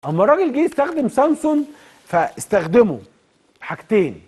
اما الراجل جه يستخدم سامسون فاستخدمه حاجتين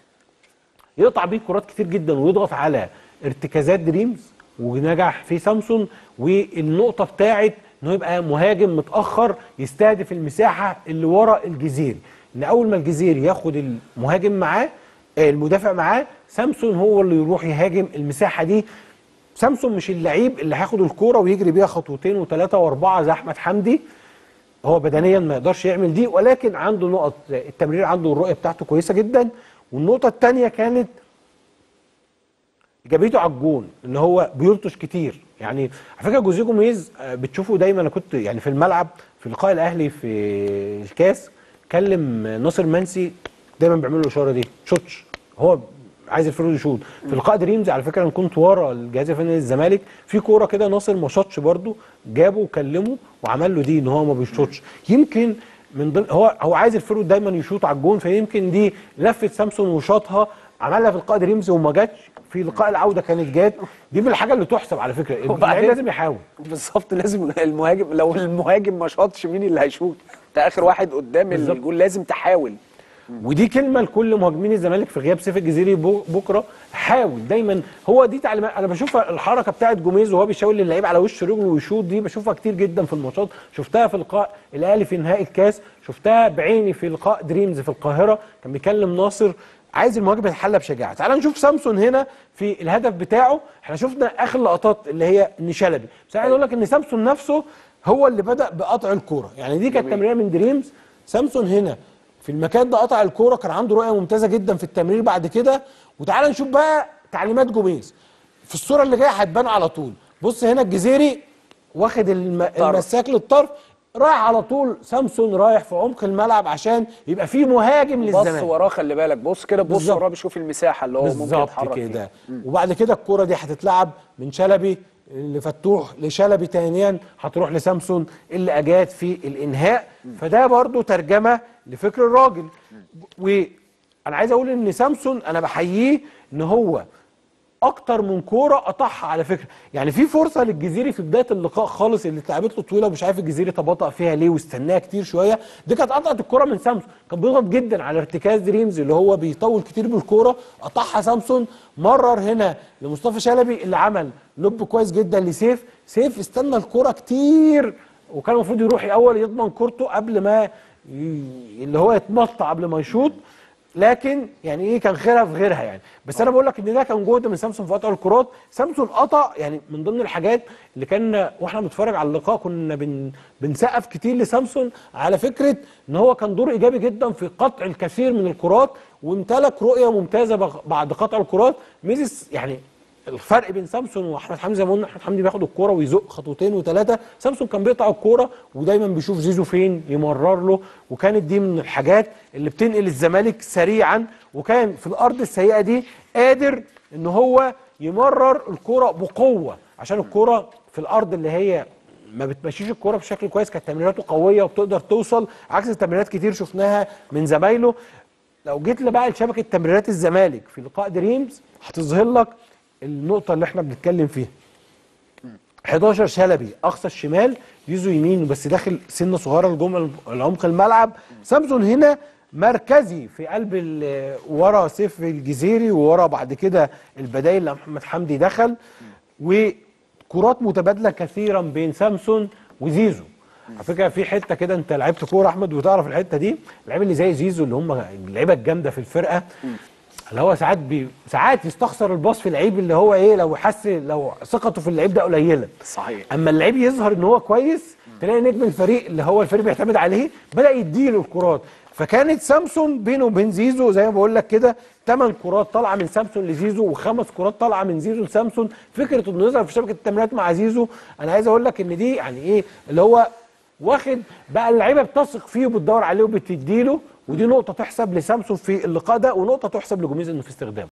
يقطع بيه كرات كتير جدا ويضغط على ارتكازات دريمز ونجح في سامسون والنقطه بتاعت انه يبقى مهاجم متاخر يستهدف المساحه اللي ورا الجزيري ان اول ما الجزيري ياخد المهاجم معاه آه، المدافع معاه سامسون هو اللي يروح يهاجم المساحه دي سامسون مش اللعيب اللي هياخد الكوره ويجري بيها خطوتين وثلاثه واربعه زي احمد حمدي هو بدنيا ما يقدرش يعمل دي ولكن عنده نقط التمرير عنده الرؤيه بتاعته كويسه جدا والنقطه الثانيه كانت ايجابيته على الجون ان هو بيلطش كتير يعني على فكره جوزيه جوميز آه، بتشوفه دايما انا كنت يعني في الملعب في لقاء الاهلي في الكاس كلم ناصر منسي دايما بيعمل له الاشاره دي شوتش هو عايز الفرود يشوط في لقاء دريمز على فكره انا كنت ورا الجهاز الفني للزمالك في كوره كده ناصر ما شاطش برده جابه وكلمه وعمل له دي ان هو ما بيشوطش يمكن من ضمن هو هو عايز الفرود دايما يشوط على الجون فيمكن دي لفه سامسون وشاطها عملها في لقاء دريمز وما جاتش في لقاء العوده كانت جات دي من الحاجه اللي تحسب على فكره اللعيب وبعدين- لازم يحاول بالظبط لازم المهاجم لو المهاجم ما شاطش مين اللي هيشوط انت اخر واحد قدام بالظبط. الجول لازم تحاول ودي كلمه لكل مهاجمين الزمالك في غياب سيف الجزيري بو- بكره حاول دايما هو دي تعليمات انا بشوف الحركه بتاعت جوميز وهو بيشاور للعيب على وش رجله ويشوط دي بشوفها كتير جدا في الماتشات شفتها في لقاء الاهلي في نهائي الكاس شفتها بعيني في لقاء دريمز في القاهره كان بيكلم ناصر عايز المواجهه يتحلى بشجاعه تعال نشوف سامسون هنا في الهدف بتاعه احنا شفنا اخر لقطات اللي هي ان شلبي بس انا عايز اقول لك ان سامسون نفسه هو اللي بدا بقطع الكوره يعني دي كانت تمريره من دريمز سامسون هنا في المكان ده قطع الكوره كان عنده رؤيه ممتازه جدا في التمرير بعد كده وتعالى نشوف بقى تعليمات جوميز في الصوره اللي جايه هتبان على طول بص هنا الجزيري واخد الم... المساك للطرف رايح على طول سامسون رايح في عمق الملعب عشان يبقى في مهاجم بص للزمالك وراه خلي بالك بص كده بص بالظبط. وراه بيشوف المساحه اللي هو ممكن بالظبط يتحرك كده فيها وبعد كده الكرة دي هتتلعب من شلبي لفتوح لشلبي ثانيا هتروح لسامسون اللي اجاد في الانهاء فده برضو ترجمه لفكر الراجل وانا عايز اقول ان سامسون انا بحييه ان هو اكتر من كوره قطعها على فكره يعني في فرصه للجزيري في بدايه اللقاء خالص اللي اتلعبت له طويله ومش عارف الجزيري تباطأ فيها ليه واستناها كتير شويه دي كانت قطعت الكوره من سامسون كان بيضغط جدا على ارتكاز دريمز اللي هو بيطول كتير بالكوره قطعها سامسون مرر هنا لمصطفى شلبي اللي عمل لوب كويس جدا لسيف سيف استنى الكوره كتير وكان المفروض يروح الاول يضمن كورته قبل ما ي... اللي هو يتمطع قبل ما يشوط لكن يعني ايه كان خيرها في غيرها يعني بس انا بقول لك ان ده كان جهد من سامسون في قطع الكرات سامسون قطع يعني من ضمن الحاجات اللي كان واحنا بنتفرج على اللقاء كنا بن بنسقف كتير لسامسون على فكره ان هو كان دور ايجابي جدا في قطع الكثير من الكرات وامتلك رؤيه ممتازه بغ- بعد قطع الكرات ميزيس يعني الفرق بين سامسون واحمد حمدي زي ما قلنا احمد حمدي بياخد الكوره ويزق خطوتين وثلاثه سامسون كان بيقطع الكوره ودايما بيشوف زيزو فين يمرر له وكانت دي من الحاجات اللي بتنقل الزمالك سريعا وكان في الارض السيئه دي قادر ان هو يمرر الكوره بقوه عشان الكوره في الارض اللي هي ما بتمشيش الكوره بشكل كويس كانت تمريراته قويه وبتقدر توصل عكس تمريرات كتير شفناها من زمايله لو جيت بقى لشبكه تمريرات الزمالك في لقاء دريمز هتظهر لك النقطه اللي احنا بنتكلم فيها 11 شلبي اقصى الشمال يزو يمين بس داخل سنه صغيره لجمل العمق الملعب سامسون هنا مركزي في قلب ال- ورا سيف الجزيري وورا بعد كده البدايل لما محمد حمدي دخل وكرات متبادله كثيرا بين سامسون وزيزو على فكره في حته كده انت لعبت كوره احمد وتعرف الحته دي اللعيبه اللي زي زيزو اللي هم اللعيبه الجامده في الفرقه اللي هو ساعات بي ساعات يستخسر الباص في اللعيب اللي هو ايه لو حس لو ثقته في اللعيب ده قليله صحيح اما اللعيب يظهر ان هو كويس تلاقي نجم الفريق اللي هو الفريق بيعتمد عليه بدا يديله الكرات فكانت سامسون بينه وبين زيزو زي ما بقول لك كده ثمان كرات طالعه من سامسون لزيزو وخمس كرات طالعه من زيزو لسامسون فكره انه يظهر في شبكه التمريرات مع زيزو انا عايز اقول لك ان دي يعني ايه اللي هو واخد بقى اللعيبه بتثق فيه وبتدور عليه وبتديله ودي نقطه تحسب لسامسون في اللقاء ده ونقطه تحسب لجوميز انه في استخدامه